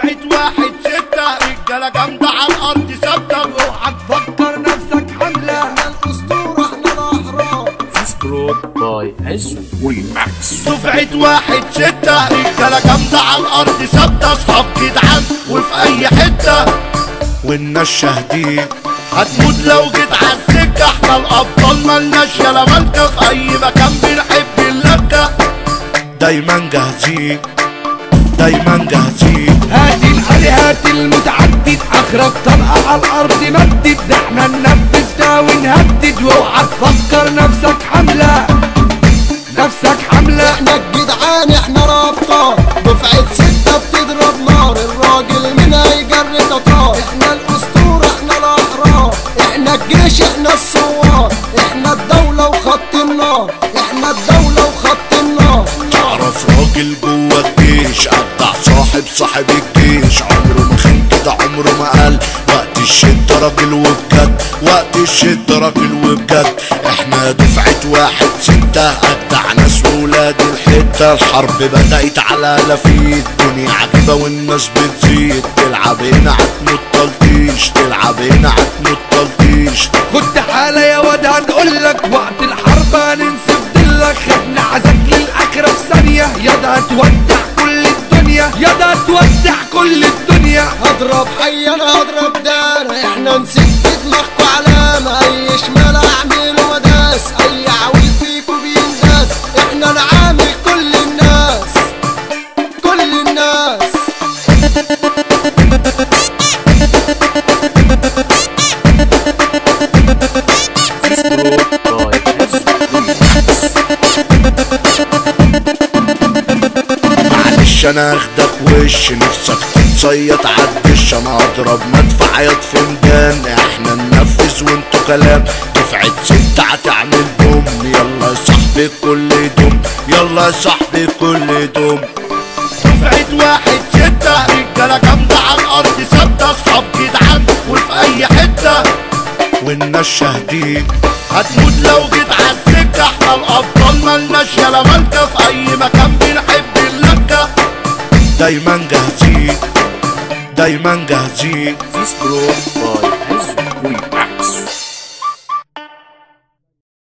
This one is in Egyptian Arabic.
دفعة واحد ستة رجالة جامدة على الأرض ثابتة اوعى تفكر نفسك حملة احنا الاسطورة احنا الاحرار This brought by Azu Max. دفعة واحد ستة رجالة جامدة على الأرض ثابتة أصحاب جدعان وفي أي حتة والناس شاهدين هتموت لو جيت على السكة احنا الأبطال ملناش يالا مالكة في أي مكان بنحب اللكة دايما جاهزين دايما جاهزين هات العلي هات المتعدد اخرك طلقة على الارض مدد ده احنا ننفذ ده ونهدد واوعى تفكر نفسك حملة نفسك حملة احنا الجدعان احنا رابطة دفعة ستة بتضرب نار الراجل منها يجري تطار احنا الاسطورة احنا الاحرار احنا الجيش احنا الثوار احنا الدولة وخط النار احنا الدولة وخط النار تعرف راجل جوه الجيش ابدع صاحب صاحب الجيش عمره ما خان كده عمره ما قال وقت الشدة راجل وبجد وقت الشدة راجل وبجد احنا دفعة واحد ستة اجدع ناس وولاد الحتة الحرب بدأت على لفيت دنيا عجيبة والناس بتزيد تلعب هنا هتموت تلطيش تلعب هنا هتموت تلطيش خد حالة يا واد هنقول لك وقت الحرب هننسف دلك خدنا عزك للآخرة في ثانية يا ده هتودع كل الدنيا يا ده هتودع كل الدنيا هضرب حي انا هضرب دار احنا نسيت في دماغكوا علامة اي شمال اعمله مداس اي عويل فيكوا بينداس احنا نعامل كل الناس كل الناس This brought by Azu معلش انا اخدك وش نفسك تتصيط عالدش انا اضرب مدفع يا فنجان احنا ننفذ وانتوا كلام دفعة ستة هتعمل بوم يلا يا صاحبي كل دم يلا يا صاحبي كل دم دفعة واحد ستة رجالة جامدة على الأرض ثابتة أصحاب جدعان وفي أي حتة والناس شاهدين هتموت لو جيت على السكة احنا الأبطال ملناش يالا مالكة في أي مكان بنحب اللكة دايما جاهزين دايما جاهزين This brought by Azu